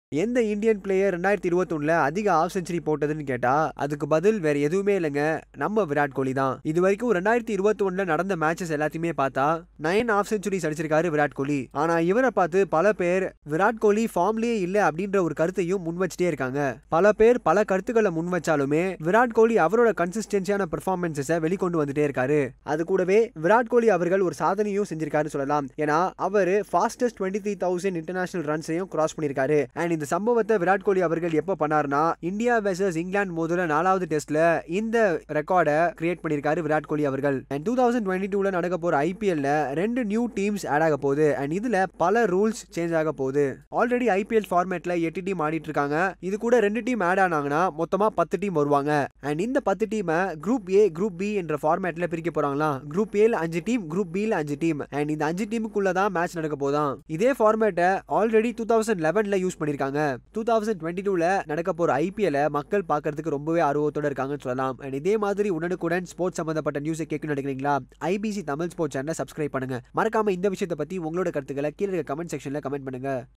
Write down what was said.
எந்த Indian player ரெண்டாயிரத்தி இருபத்தொன்னுல அதிக ஆஃப் செஞ்சுரி போட்டதுன்னு கேட்டா அதுக்கு பதில் வேற எதுவுமே இல்லைங்க நம்ம விராட் கோலி தான் இது வரைக்கும் ரெண்டாயிரத்தி இருபத்தி ஒண்ணுல நடந்த மேட்சஸ் எல்லாத்தையுமே பார்த்தா நைன் ஆஃப் செஞ்சுரிஸ் அடிச்சிருக்காரு விராட் கோலி ஆனா இவரை பார்த்து பல பேர் விராட் கோலி ஃபார்ம்லயே இல்ல அப்படின்ற ஒரு கருத்தையும் முன் வச்சுட்டே இருக்காங்க பல பேர் பல கருத்துக்களை முன் வச்சாலுமே விராட் கோலி அவரோட கன்சிஸ்டன்சியான பெர்ஃபார்மன்ஸஸை வெளிக்கொண்டு வந்துட்டே இருக்காரு அது கூடவே விராட் கோலி அவர்கள் ஒரு சாதனையும் செஞ்சிருக்காரு சொல்லலாம் ஏன்னா அவரு fastest twenty three thousand international ரன்ஸையும் கிராஸ் பண்ணியிருக்காரு அண்ட் இந்த சம்பவத்தை விராட் கோலி அவர்கள் எப்போ பண்ணாருன்னா இந்தியா வெர்சஸ் இங்கிலாந்து மோதுல நாலாவது டெஸ்ட்ல இந்த ரெக்கார்டை கிரியேட் பண்ணியிருக்காரு விராட் கோலி அவர்கள் அண்ட் டூ தௌசண்ட் டுவெண்ட்டி டூல நடக்க போற ஐபிஎல்ல ரெண்டு நியூ டீம்ஸ் ஆட் ஆக போகுது அண்ட் இதுல பல ரூல்ஸ் சேஞ்ச் ஆக போகுது ஆல்ரெடி ஐபிஎல் ஃபார்மேட்ல எட்டு டீம் ஆடிட்டு இருக்காங்க இது கூட ரெண்டு டீம் ஆட் ஆனாங்கன்னா மொத்தமா பத்து டீம் வருவாங்க அண்ட் இந்த பத்து டீமை குரூப் ஏ குரூப் பி என்ற ஃபார்மேட்ல பிரிக்க போறாங்களாம் குரூப் ஏல அஞ்சு டீம் குரூப் பில அஞ்சு டீம் அண்ட் இந்த அஞ்சு டீமுக்குள்ள தான் மேட்ச் நடக்க போதாம் இதே ஃபார்மேட்டை ஆல்ரெடி டூ தௌசண்ட் லெவன்ல யூஸ் பண்ணிருக்காங்க டூ தௌசண்ட் டுவெண்ட்டி டூல நடக்க போற ஐபிஎல்ல மக்கள் பார்க்கறதுக்கு ரொம்பவே ஆர்வத்தோட இருக்காங்கன்னு சொல்லலாம் அண்ட் இதே மாதிரி உடனுக்குடன் ஸ்போர்ட்ஸ் சம்பந்தப்பட்ட நியூஸை கேட்கணும்னு நினைக்கிறீங்களா ஐபிசி தமிழ் ஸ்போர்ட்ஸ் சேனலை சப்ஸ்கிரைப் பண்ணுங்க மறக்காம இந்த விஷயத்தை பத்தி உங்களோட கருத்துக்களை கீழே கமெண்ட் செக்ஷன்ல கமெண்ட் பண்ணுங்க